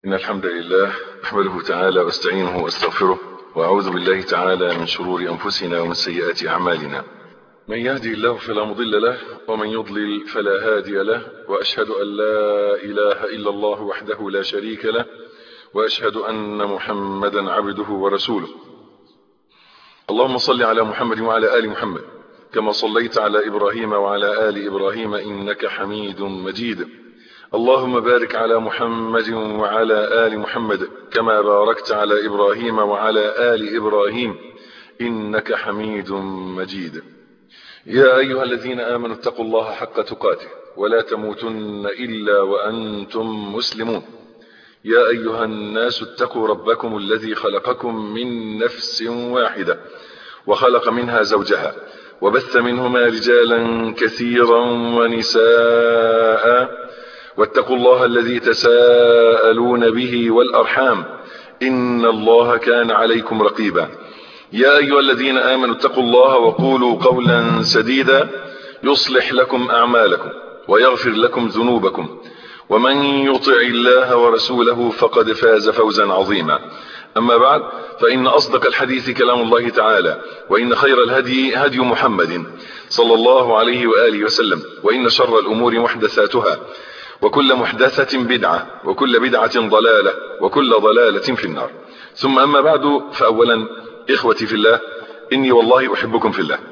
إن الحمد لله أحمده تعالى واستعينه واستغفره وأعوذ بالله تعالى من شرور أنفسنا ومن سيئات أعمالنا من يهدي الله فلا مضل له ومن يضلل فلا هادي له وأشهد أن لا إله إلا الله وحده لا شريك له وأشهد أن محمدا عبده ورسوله اللهم صل على محمد وعلى آل محمد كما صليت على إبراهيم وعلى آل إبراهيم إنك حميد مجيد اللهم بارك على محمد وعلى آل محمد كما باركت على إبراهيم وعلى آل إبراهيم إنك حميد مجيد يا أيها الذين آمنوا اتقوا الله حق تقاته ولا تموتن إلا وأنتم مسلمون يا أيها الناس اتقوا ربكم الذي خلقكم من نفس واحدة وخلق منها زوجها وبث منهما رجالا كثيرا ونساء واتقوا الله الذي تساءلون به والأرحام إن الله كان عليكم رقيبا يا أيها الذين آمنوا اتقوا الله وقولوا قولا سديدا يصلح لكم أعمالكم ويغفر لكم ذنوبكم ومن يطع الله ورسوله فقد فاز فوزا عظيما أما بعد فإن أصدق الحديث كلام الله تعالى وإن خير الهدي هدي محمد صلى الله عليه وآله وسلم وإن شر الأمور محدثاتها وكل محدثة بدعة وكل بدعة ضلالة وكل ضلالة في النار ثم أما بعد فأولا إخوتي في الله إني والله أحبكم في الله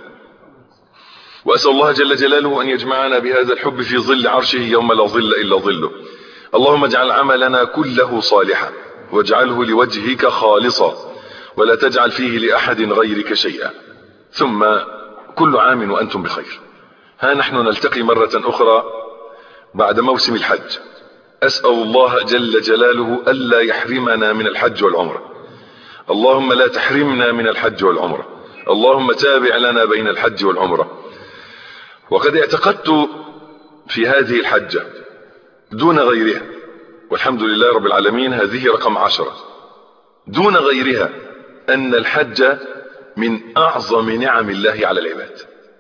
وأسأل الله جل جلاله أن يجمعنا بهذا الحب في ظل عرشه يوم لا ظل إلا ظله اللهم اجعل عملنا كله صالحا واجعله لوجهك خالصا ولا تجعل فيه لأحد غيرك شيئا ثم كل عام وأنتم بخير ها نحن نلتقي مرة أخرى بعد موسم الحج أسأل الله جل جلاله ألا يحرمنا من الحج والعمرة اللهم لا تحرمنا من الحج والعمرة اللهم تابع لنا بين الحج والعمرة وقد اعتقدت في هذه الحجة دون غيرها والحمد لله رب العالمين هذه رقم عشرة دون غيرها أن الحج من أعظم نعم الله على العباد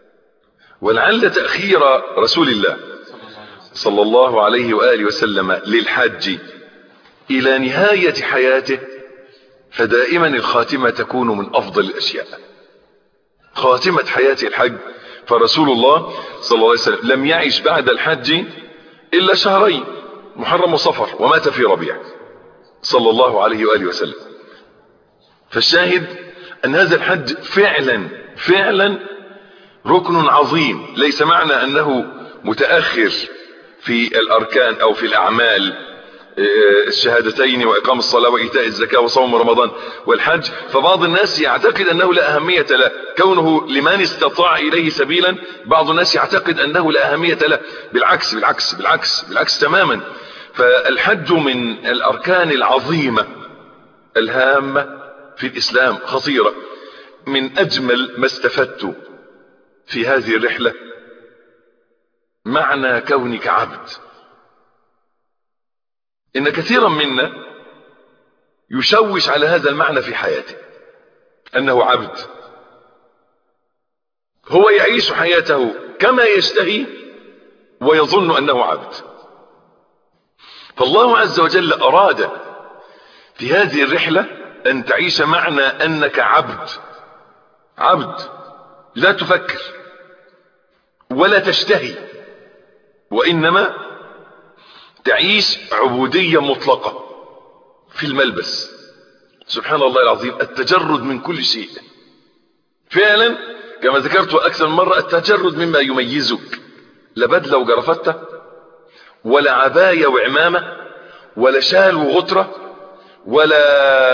ولعل تأخير رسول الله صلى الله عليه وآله وسلم للحج إلى نهاية حياته فدائما الخاتمة تكون من أفضل الأشياء خاتمة حياة الحج فرسول الله صلى الله عليه وسلم لم يعش بعد الحج إلا شهرين محرم وصفر ومات في ربيع صلى الله عليه وآله وسلم فالشاهد أن هذا الحج فعلا فعلا ركن عظيم ليس معنى أنه متأخر في الأركان أو في الأعمال الشهادتين وإقام الصلاة وإيتاء الزكاة وصوم رمضان والحج فبعض الناس يعتقد أنه لا أهمية له كونه لمن استطاع إليه سبيلا بعض الناس يعتقد أنه لا أهمية له بالعكس بالعكس بالعكس بالعكس تماما فالحج من الأركان العظيمة الهامة في الإسلام خطيرة من أجمل ما استفدت في هذه الرحلة معنى كونك عبد إن كثيرا منا يشوش على هذا المعنى في حياته أنه عبد هو يعيش حياته كما يشتهي ويظن أنه عبد فالله عز وجل أراد في هذه الرحلة أن تعيش معنى أنك عبد عبد لا تفكر ولا تشتهي وإنما تعيش عبودية مطلقة في الملبس سبحان الله العظيم التجرد من كل شيء فعلا كما ذكرت أكثر من مرة التجرد مما يميزك لا بدلة وجرفتة ولا عباية وعمامة ولا شال وغطرة ولا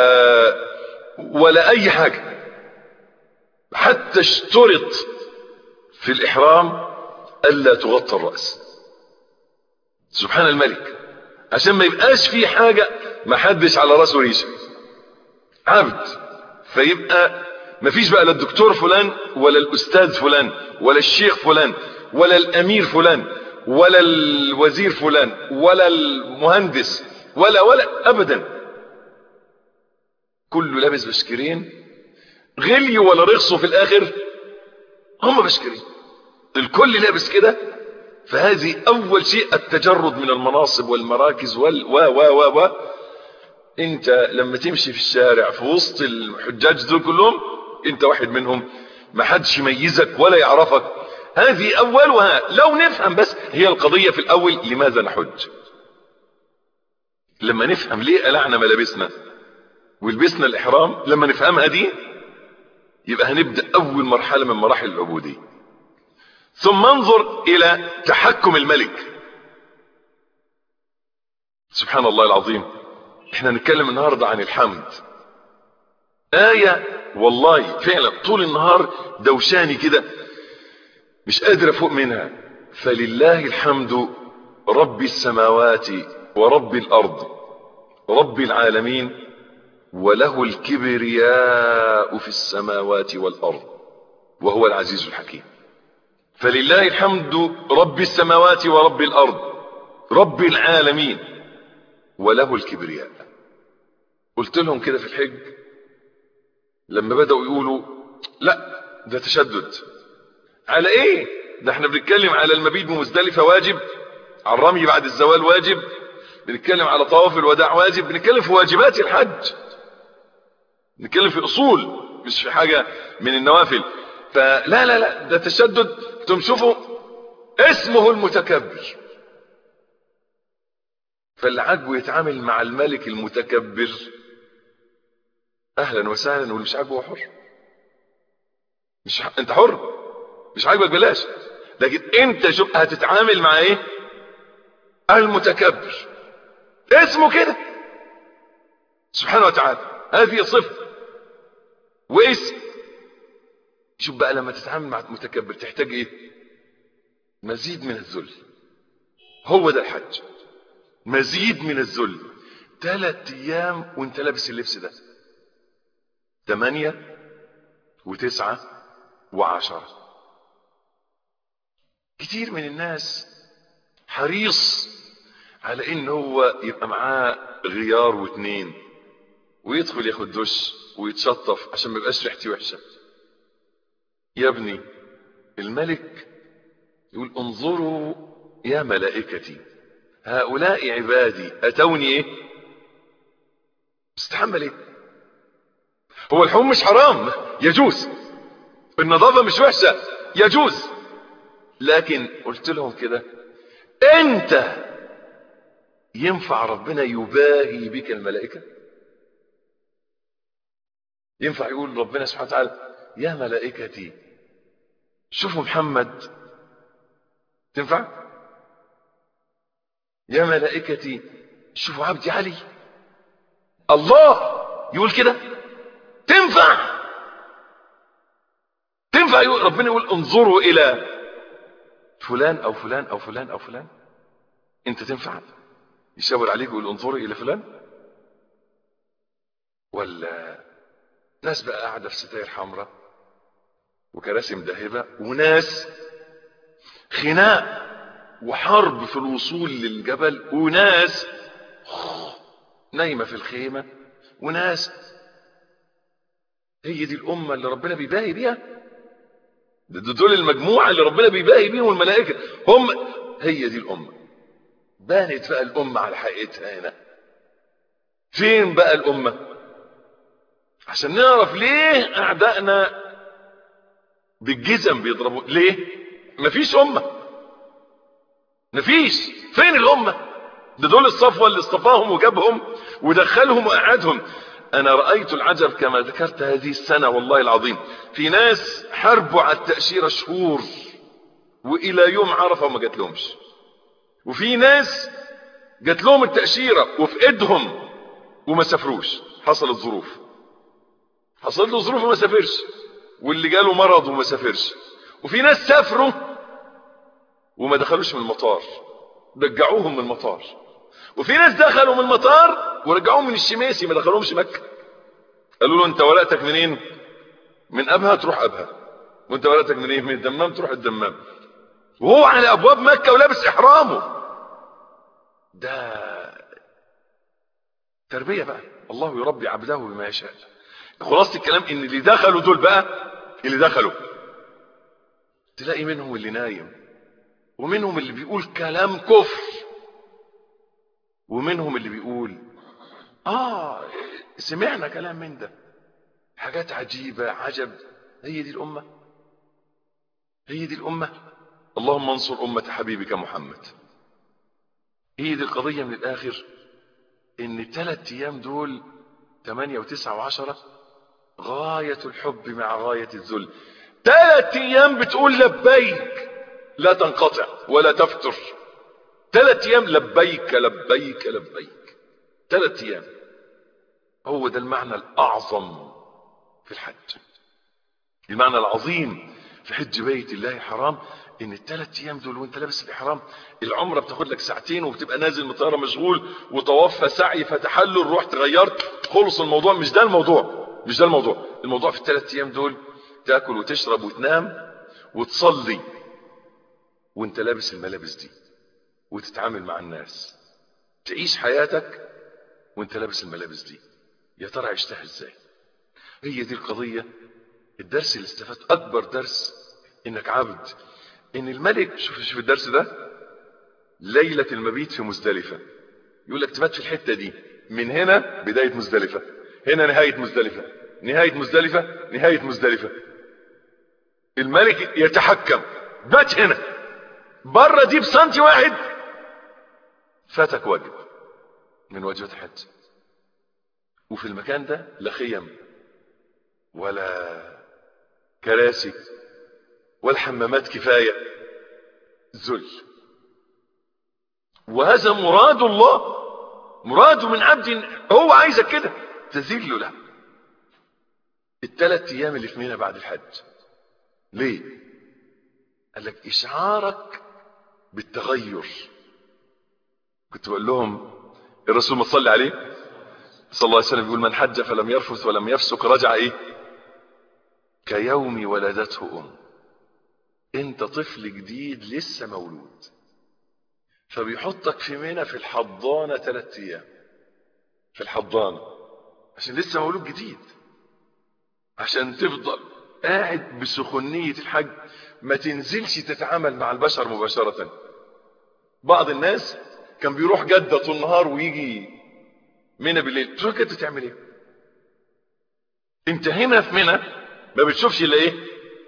ولا أي حاجة حتى اشترط في الإحرام ألا تغطى الرأس سبحان الملك عشان ما يبقاش في حاجة ما حدش على راسه ريشة عبد فيبقى ما فيش بقى لا الدكتور فلان ولا الأستاذ فلان ولا الشيخ فلان ولا الأمير فلان ولا الوزير فلان ولا المهندس ولا ولا أبدا كله لابس بشكرين غليوا ولا رخصوا في الآخر هم بشكرين الكل لابس كده فهذه أول شيء التجرد من المناصب والمراكز وال و و و و انت لما تمشي في الشارع في وسط الحجاج دول كلهم انت واحد منهم ما حدش يميزك ولا يعرفك هذه اولها لو نفهم بس هي القضية في الاول لماذا نحج لما نفهم ليه قلعنا ملابسنا ولبسنا الاحرام لما نفهمها دي يبقى هنبدأ اول مرحلة من مراحل العبودية ثم انظر الى تحكم الملك سبحان الله العظيم احنا نتكلم النهاردة عن الحمد آية والله فعلا طول النهار دوشاني كده مش قادر افوق منها فلله الحمد رب السماوات ورب الارض رب العالمين وله الكبرياء في السماوات والارض وهو العزيز الحكيم فلله الحمد رب السماوات ورب الارض رب العالمين وله الكبرياء قلت لهم كده في الحج لما بدأوا يقولوا لا ده تشدد على ايه ده احنا بنتكلم على المبيت بمزدلفة واجب على الرمي بعد الزوال واجب بنتكلم على طواف الوداع واجب بنتكلم في واجبات الحج بنتكلم في اصول مش في حاجة من النوافل فلا لا لا ده تشدد انتم شوفوا اسمه المتكبر فاللي عاجبه يتعامل مع الملك المتكبر اهلا وسهلا واللي مش عاجبه حر مش ح... انت حر مش عاجبك بلاش لكن انت شوف هتتعامل مع ايه المتكبر اسمه كده سبحانه وتعالى هذه صفه واسم شوف بقى لما تتعامل مع المتكبر تحتاج ايه مزيد من الذل هو ده الحج مزيد من الذل ثلاث ايام وانت لابس اللبس ده ثمانية وتسعة وعشرة كتير من الناس حريص على ان هو يبقى معاه غيار واتنين ويدخل ياخد دش ويتشطف عشان ما يبقاش ريحتي وحشه يا ابني الملك يقول انظروا يا ملائكتي هؤلاء عبادي اتوني ايه استحمل ايه هو الحوم مش حرام يجوز النظافة مش وحشة يجوز لكن قلت لهم كده انت ينفع ربنا يباهي بك الملائكة ينفع يقول ربنا سبحانه وتعالى يا ملائكتي شوفوا محمد تنفع يا ملائكتي شوفوا عبدي علي الله يقول كده تنفع تنفع يقول ربنا يقول انظروا الى فلان او فلان او فلان او فلان انت تنفع يشاور عليك ويقول انظروا الى فلان ولا ناس بقى قاعده في ستاير حمراء وكراسي مدهبه وناس خناق وحرب في الوصول للجبل وناس نايمه في الخيمه وناس هي دي الامه اللي ربنا بيباهي بيها ده دول المجموعه اللي ربنا بيباهي بيهم الملائكه هم هي دي الامه بانت بقى الامه على حقيقتها هنا فين بقى الامه عشان نعرف ليه اعدائنا بالجزم بيضربوا ليه مفيش امه مفيش فين الامه ده دول الصفوه اللي اصطفاهم وجابهم ودخلهم وقعدهم انا رأيت العجب كما ذكرت هذه السنة والله العظيم في ناس حربوا على التأشيرة شهور والى يوم عرفة وما جات لهمش وفي ناس جات لهم التأشيرة وفي ايدهم وما سافروش حصلت ظروف حصلت له ظروف وما سافرش واللي جاله مرض وما سافرش وفي ناس سافروا وما دخلوش من المطار رجعوهم من المطار وفي ناس دخلوا من المطار ورجعوهم من الشماسي ما دخلوهمش مكة قالوا له انت ورقتك منين من ابها تروح ابها وانت ورقتك منين من الدمام تروح الدمام وهو على ابواب مكة ولابس احرامه ده تربية بقى الله يربي عبده بما يشاء خلاصة الكلام ان اللي دخلوا دول بقى اللي دخلوا تلاقي منهم اللي نايم ومنهم اللي بيقول كلام كفر ومنهم اللي بيقول اه سمعنا كلام من ده حاجات عجيبة عجب هي دي الأمة هي دي الأمة اللهم انصر أمة حبيبك محمد هي دي القضية من الآخر إن الثلاث أيام دول 8 و9 و10 غاية الحب مع غاية الذل ثلاث أيام بتقول لبيك لا تنقطع ولا تفتر ثلاث أيام لبيك لبيك لبيك ثلاث أيام هو ده المعنى الأعظم في الحج المعنى العظيم في حج بيت الله حرام ان الثلاث ايام دول وانت لابس الاحرام العمره بتاخد لك ساعتين وبتبقى نازل من الطياره مشغول وطواف سعي فتحلل رحت غيرت خلص الموضوع مش ده الموضوع مش ده الموضوع الموضوع في الثلاث ايام دول تاكل وتشرب وتنام وتصلي وانت لابس الملابس دي وتتعامل مع الناس تعيش حياتك وانت لابس الملابس دي يا ترى عشتها ازاي هي دي القضية الدرس اللي استفدت اكبر درس انك عبد ان الملك شوف شوف الدرس ده ليلة المبيت في مزدلفة يقول لك تبات في الحتة دي من هنا بداية مزدلفة هنا نهاية مزدلفة نهاية مزدلفة نهاية مزدلفة الملك يتحكم بات هنا بره دي بسنتي واحد فاتك واجب من واجبات الحج وفي المكان ده لا خيم ولا كراسي ولا حمامات كفاية ذل وهذا مراد الله مراد من عبد هو عايزك كده تذل له الثلاث ايام اللي في منى بعد الحج ليه قال لك اشعارك بالتغير كنت بقول لهم الرسول ما صلى عليه صلى الله عليه وسلم يقول من حج فلم يرفث ولم يفسق رجع ايه كيوم ولدته ام انت طفل جديد لسه مولود فبيحطك في منى في الحضانه ثلاث ايام في الحضانه عشان لسه مولود جديد عشان تفضل قاعد بسخونيه الحج ما تنزلش تتعامل مع البشر مباشره بعض الناس كان بيروح جده طول النهار ويجي منى بالليل تروح جده تعمل ايه انت هنا في منى ما بتشوفش الا ايه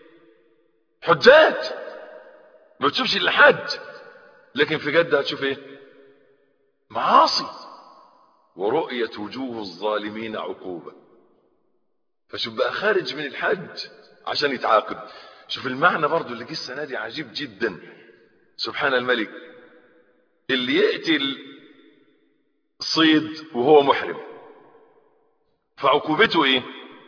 حجات ما بتشوفش الا حج لكن في جده هتشوف ايه معاصي ورؤيه وجوه الظالمين عقوبه فشوف بقى خارج من الحج عشان يتعاقب شوف المعنى برضو اللي جه السنه دي عجيب جدا سبحان الملك اللي يقتل صيد وهو محرم فعقوبته ايه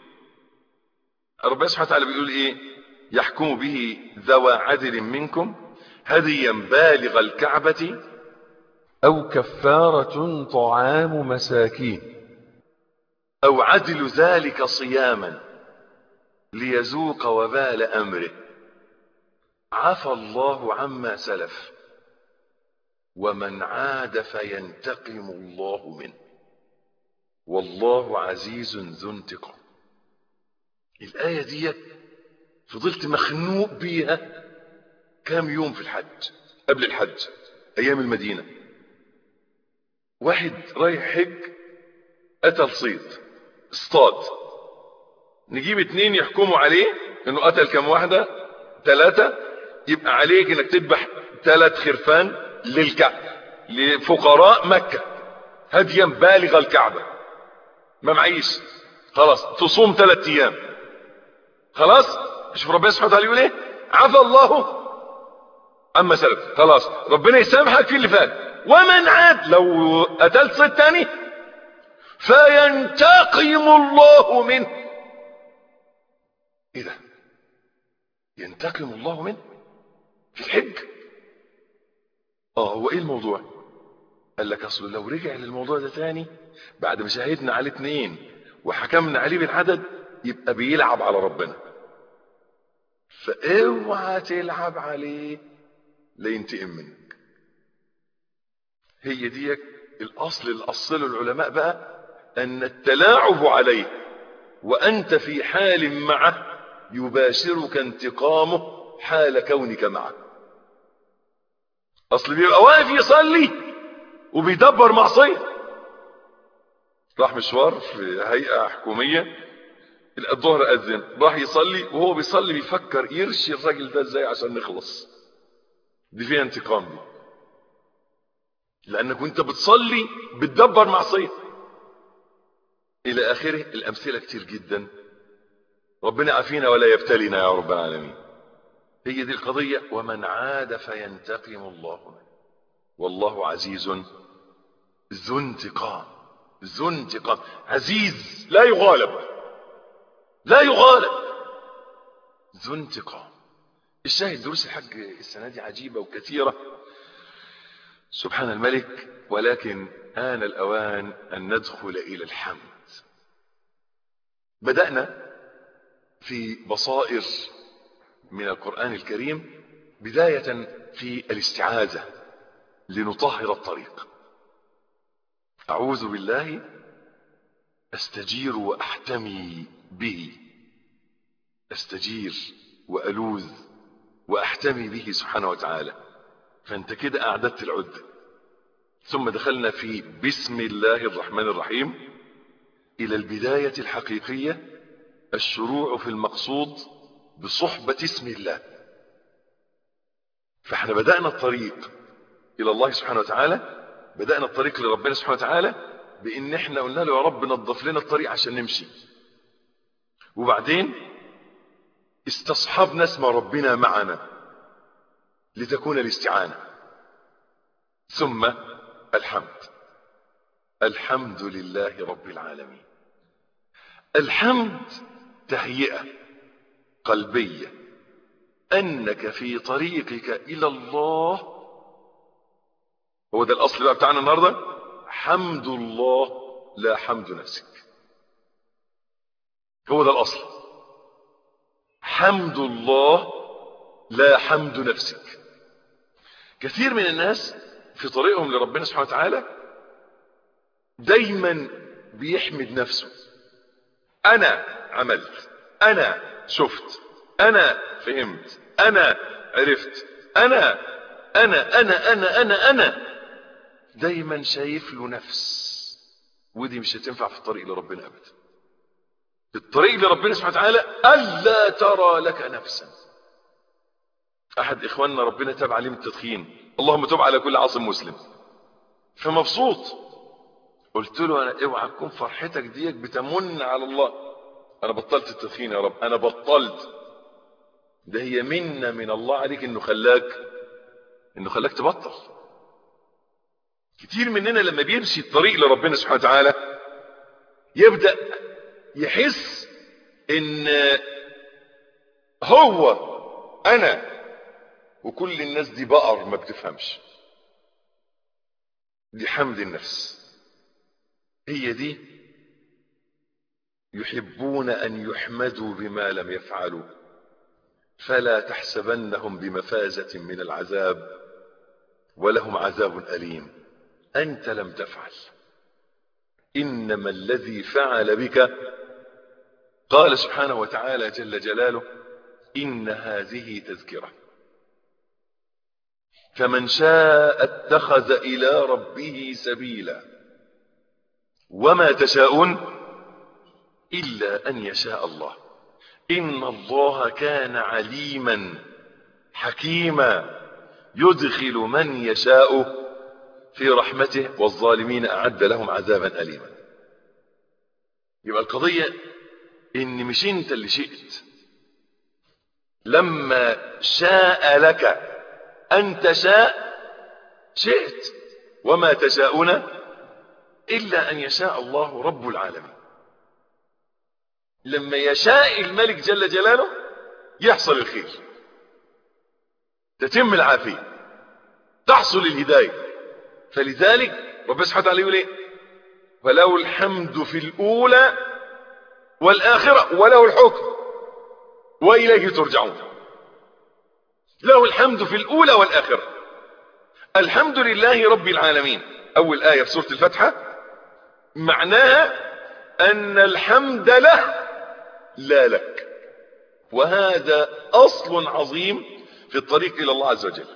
ربنا سبحانه وتعالى بيقول ايه يحكم به ذوى عدل منكم هديا بالغ الكعبة أو كفارة طعام مساكين أو عدل ذلك صياما ليذوق وبال أمره عفى الله عما سلف ومن عاد فينتقم الله منه والله عزيز ذو انتقام الآية دي فضلت مخنوق بيها كام يوم في الحج قبل الحج أيام المدينة واحد رايح حج قتل صيد اصطاد نجيب اتنين يحكموا عليه انه قتل كام واحدة ثلاثة يبقى عليك انك تذبح ثلاث خرفان للكعبة لفقراء مكة هديا بالغ الكعبة ما معيش خلاص تصوم ثلاث ايام خلاص شوف ربنا سبحانه وتعالى يقول ايه عفى الله عما سلف خلاص ربنا يسامحك في اللي فات ومن عاد لو قتلت صيد تاني فينتقم الله منه ايه ده ينتقم الله منه في الحج اه هو ايه الموضوع قال لك اصل لو رجع للموضوع ده تاني بعد ما شاهدنا عليه اتنين وحكمنا عليه بالعدد يبقى بيلعب على ربنا فاوعى تلعب عليه لينتقم منك هي دي الاصل اللي اصله العلماء بقى ان التلاعب عليه وانت في حال معه يباشرك انتقامه حال كونك معه اصل بيبقى واقف يصلي وبيدبر معصيه راح مشوار في هيئة حكومية الظهر أذن راح يصلي وهو بيصلي بيفكر يرشي الراجل ده ازاي عشان نخلص دي فيها انتقام دي لأنك وانت بتصلي بتدبر معصية إلى آخره الأمثلة كتير جدا ربنا عافينا ولا يبتلينا يا رب العالمين هي دي القضية ومن عاد فينتقم الله منه والله عزيز ذو انتقام ذو انتقام عزيز لا يغالب لا يغالب ذو انتقام الشاهد دروس الحج السنة دي عجيبة وكثيرة سبحان الملك ولكن آن الأوان أن ندخل إلى الحمد بدأنا في بصائر من القرآن الكريم بداية في الاستعاذة لنطهر الطريق أعوذ بالله أستجير وأحتمي به أستجير وألوذ وأحتمي به سبحانه وتعالى فأنت كده أعددت العدة ثم دخلنا في بسم الله الرحمن الرحيم إلى البداية الحقيقية الشروع في المقصود بصحبة اسم الله فاحنا بدأنا الطريق إلى الله سبحانه وتعالى بدأنا الطريق لربنا سبحانه وتعالى بإن احنا قلنا له يا رب نظف لنا الطريق عشان نمشي وبعدين استصحبنا اسم ربنا معنا لتكون الاستعانة ثم الحمد الحمد لله رب العالمين الحمد تهيئة قلبية أنك في طريقك إلى الله هو ده الأصل بقى بتاعنا النهاردة حمد الله لا حمد نفسك هو ده الأصل حمد الله لا حمد نفسك كثير من الناس في طريقهم لربنا سبحانه وتعالى دايما بيحمد نفسه انا عملت انا شفت انا فهمت انا عرفت انا انا انا انا انا انا دايما شايف له نفس ودي مش هتنفع في الطريق لربنا ابدا الطريق لربنا سبحانه وتعالى الا ترى لك نفسا احد اخواننا ربنا تاب عليه من التدخين اللهم تب على كل عاصم مسلم فمبسوط قلت له انا اوعى تكون فرحتك ديك بتمن على الله انا بطلت التدخين يا رب انا بطلت ده هي منة من الله عليك انه خلاك انه خلاك تبطل كتير مننا لما بيمشي الطريق لربنا سبحانه وتعالى يبدأ يحس ان هو انا وكل الناس دي بقر ما بتفهمش دي حمد النفس هي دي يحبون ان يحمدوا بما لم يفعلوا فلا تحسبنهم بمفازة من العذاب ولهم عذاب أليم أنت لم تفعل إنما الذي فعل بك قال سبحانه وتعالى جل جلاله إن هذه تذكرة فمن شاء اتخذ إلى ربه سبيلا وما تشاءون إلا أن يشاء الله إن الله كان عليما حكيما يدخل من يشاء في رحمته والظالمين أعد لهم عذابا أليما يبقى القضية إن مش أنت اللي شئت لما شاء لك أن تشاء شئت وما تشاءون إلا أن يشاء الله رب العالمين لما يشاء الملك جل جلاله يحصل الخير تتم العافية تحصل الهداية فلذلك ربنا سبحانه وتعالى يقول ايه وله الحمد في الأولى والآخرة وله الحكم وإليه ترجعون له الحمد في الأولى والآخرة الحمد لله رب العالمين أول آية في سورة الفتحة معناها أن الحمد له لا لك وهذا أصل عظيم في الطريق إلى الله عز وجل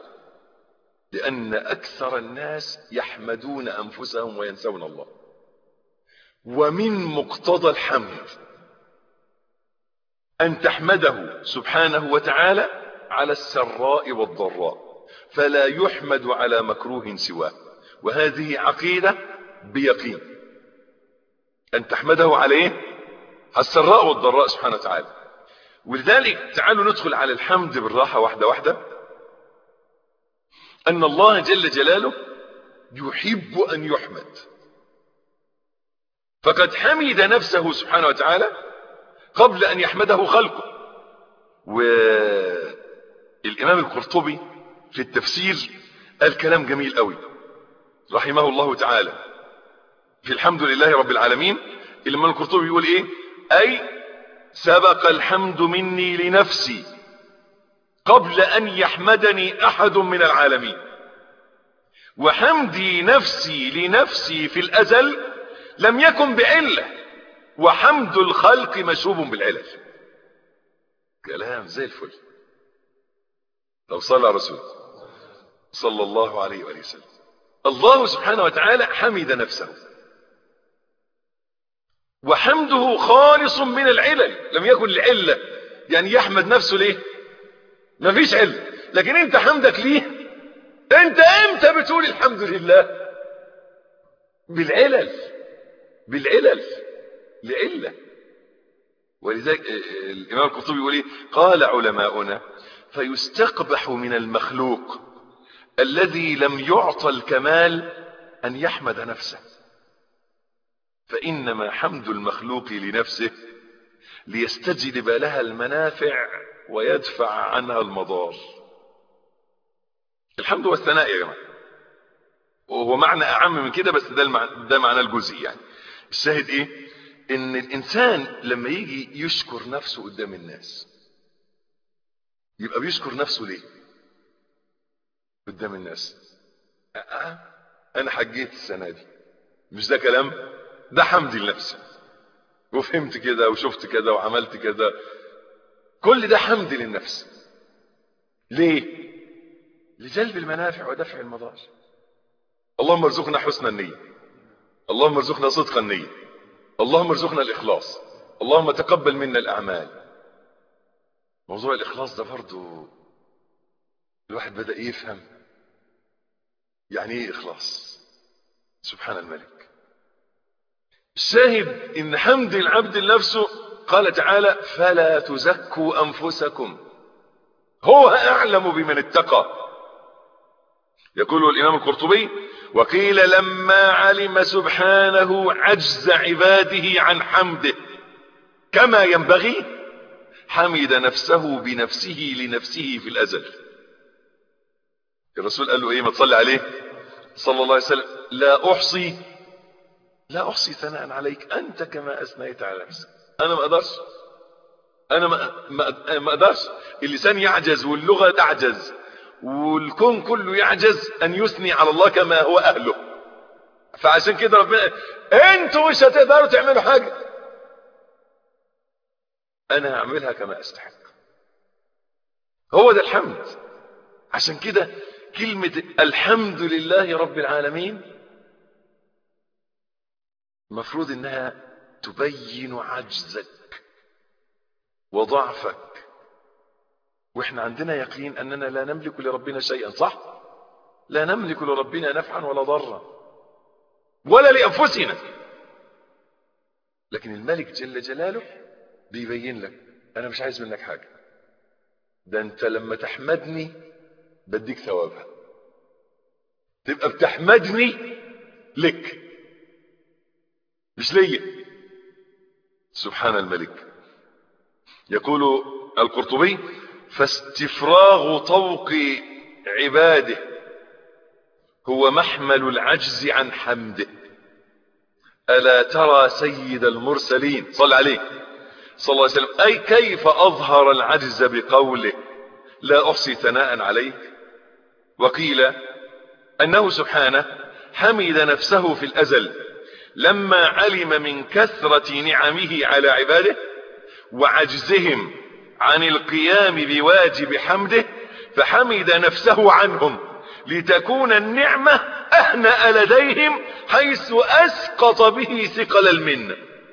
لأن أكثر الناس يحمدون أنفسهم وينسون الله ومن مقتضى الحمد أن تحمده سبحانه وتعالى على السراء والضراء فلا يحمد على مكروه سواه وهذه عقيدة بيقين أن تحمده عليه على السراء والضراء سبحانه وتعالى ولذلك تعالوا ندخل على الحمد بالراحة واحدة واحدة أن الله جل جلاله يحب أن يحمد فقد حمد نفسه سبحانه وتعالى قبل أن يحمده خلقه والإمام القرطبي في التفسير قال كلام جميل قوي رحمه الله تعالى في الحمد لله رب العالمين الإمام القرطبي يقول إيه أي سبق الحمد مني لنفسي قبل أن يحمدني أحد من العالمين وحمدي نفسي لنفسي في الأزل لم يكن بعلة وحمد الخلق مشوب بالعلل كلام زي الفل لو صلى رسول صلى الله عليه وآله وسلم الله سبحانه وتعالى حمد نفسه وحمده خالص من العلل لم يكن العلة يعني يحمد نفسه ليه ما فيش علة لكن انت حمدك ليه انت امتى بتقول الحمد لله بالعلل بالعلل لعلة ولذلك الإمام القرطبي يقول ايه قال علماؤنا فيستقبح من المخلوق الذي لم يعطى الكمال أن يحمد نفسه فإنما حمد المخلوق لنفسه ليستجلب لها المنافع ويدفع عنها المضار الحمد والثناء يا جماعة وهو معنى أعم من كده بس ده, المعنى ده معنى الجزء يعني الشاهد ايه ان الانسان لما يجي يشكر نفسه قدام الناس يبقى بيشكر نفسه ليه قدام الناس أه انا حجيت السنة دي مش ده كلام ده حمد لنفسي وفهمت كده وشفت كده وعملت كده كل ده حمد للنفس ليه لجلب المنافع ودفع المضار اللهم ارزقنا حسن النية اللهم ارزقنا صدق النية اللهم ارزقنا الإخلاص اللهم تقبل منا الأعمال موضوع الإخلاص ده برضو الواحد بدأ يفهم يعني ايه إخلاص سبحان الملك الشاهد إن حمد العبد لنفسه قال تعالى فلا تزكوا أنفسكم هو أعلم بمن اتقى يقول الإمام القرطبي وقيل لما علم سبحانه عجز عباده عن حمده كما ينبغي حمد نفسه بنفسه لنفسه في الأزل الرسول قال له ايه ما تصلي عليه صلى الله عليه وسلم لا أحصي لا أحصي ثناء عليك أنت كما أثنيت على نفسك أنا ما أقدرش أنا ما, ما, ما أقدرش اللسان يعجز واللغة تعجز والكون كله يعجز أن يثني على الله كما هو أهله فعشان كده ربنا انتوا مش هتقدروا تعملوا حاجة أنا هعملها كما أستحق هو ده الحمد عشان كده كلمة الحمد لله رب العالمين المفروض انها تبين عجزك وضعفك واحنا عندنا يقين اننا لا نملك لربنا شيئا صح لا نملك لربنا نفعا ولا ضرا ولا لانفسنا لكن الملك جل جلاله بيبين لك انا مش عايز منك حاجه ده انت لما تحمدني بديك ثوابها تبقى بتحمدني لك مش ليا سبحان الملك يقول القرطبي فاستفراغ طوق عباده هو محمل العجز عن حمده ألا ترى سيد المرسلين صل عليه صلى الله عليه وسلم أي كيف أظهر العجز بقوله لا أحصي ثناء عليك وقيل أنه سبحانه حمد نفسه في الأزل لما علم من كثرة نعمه على عباده وعجزهم عن القيام بواجب حمده فحمد نفسه عنهم لتكون النعمة أهنأ لديهم حيث أسقط به ثقل المنة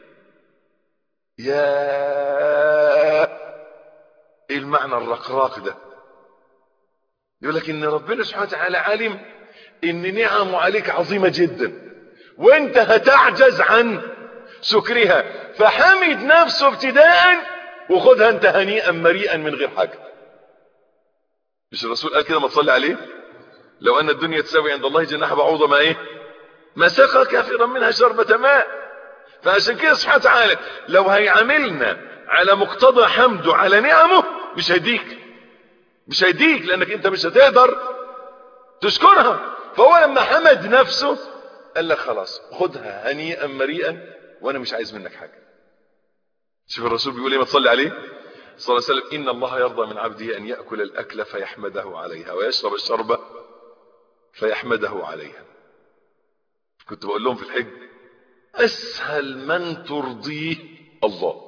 يا ايه المعنى الرقراق ده يقول لك ان ربنا سبحانه وتعالى علم ان نعمه عليك عظيمة جدا وانت هتعجز عن شكرها فحمد نفسه ابتداء وخدها انت هنيئا مريئا من غير حاجة مش الرسول قال كده ما تصلي عليه لو ان الدنيا تساوي عند الله جناح بعوضة ما ايه ما سقى كافرا منها شربة ماء فعشان كده سبحانه وتعالى لو هيعاملنا على مقتضى حمده على نعمه مش هيديك مش هيديك لانك انت مش هتقدر تشكرها فهو لما حمد نفسه قال لك خلاص خدها هنيئا مريئا وانا مش عايز منك حاجة شوف الرسول بيقول ايه ما تصلي عليه صلى الله عليه وسلم ان الله يرضى من عبده ان يأكل الاكل فيحمده عليها ويشرب الشربة فيحمده عليها كنت بقول لهم في الحج اسهل من ترضيه الله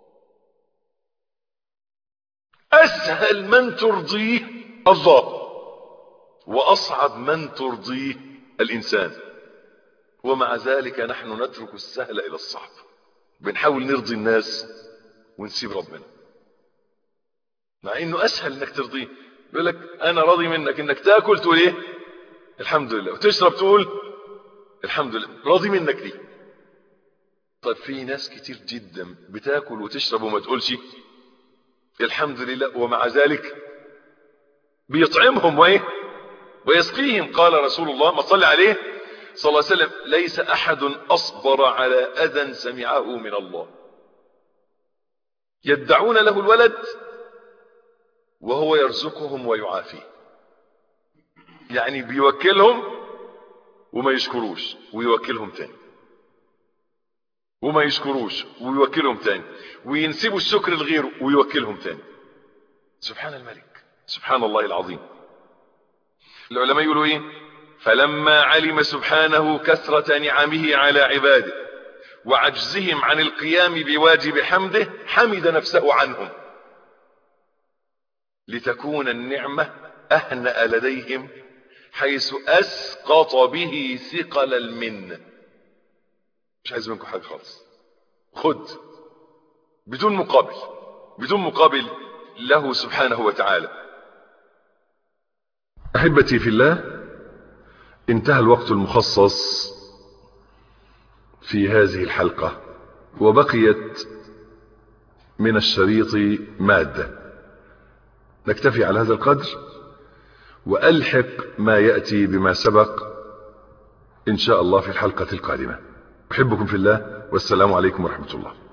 اسهل من ترضيه الله واصعب من ترضيه الانسان ومع ذلك نحن نترك السهل الى الصعب بنحاول نرضي الناس ونسيب ربنا مع انه اسهل انك ترضيه يقول لك انا راضي منك انك تاكل تقول ايه الحمد لله وتشرب تقول الحمد لله راضي منك دي طيب في ناس كتير جدا بتاكل وتشرب وما تقولش الحمد لله ومع ذلك بيطعمهم وايه ويسقيهم قال رسول الله ما صلى عليه صلى الله عليه وسلم ليس احد اصبر على اذى سمعه من الله يدعون له الولد وهو يرزقهم ويعافيه يعني بيوكلهم وما يشكروش ويوكلهم تاني وما يشكروش ويوكلهم تاني وينسبوا الشكر لغيره ويوكلهم تاني سبحان الملك سبحان الله العظيم العلماء يقولوا ايه فلما علم سبحانه كثرة نعمه على عباده وعجزهم عن القيام بواجب حمده حمد نفسه عنهم لتكون النعمة أهنأ لديهم حيث أسقط به ثقل المنه مش عايز منكم حاجة خالص خد بدون مقابل بدون مقابل له سبحانه وتعالى أحبتي في الله انتهى الوقت المخصص في هذه الحلقة وبقيت من الشريط مادة نكتفي على هذا القدر وألحق ما يأتي بما سبق إن شاء الله في الحلقة القادمة أحبكم في الله والسلام عليكم ورحمة الله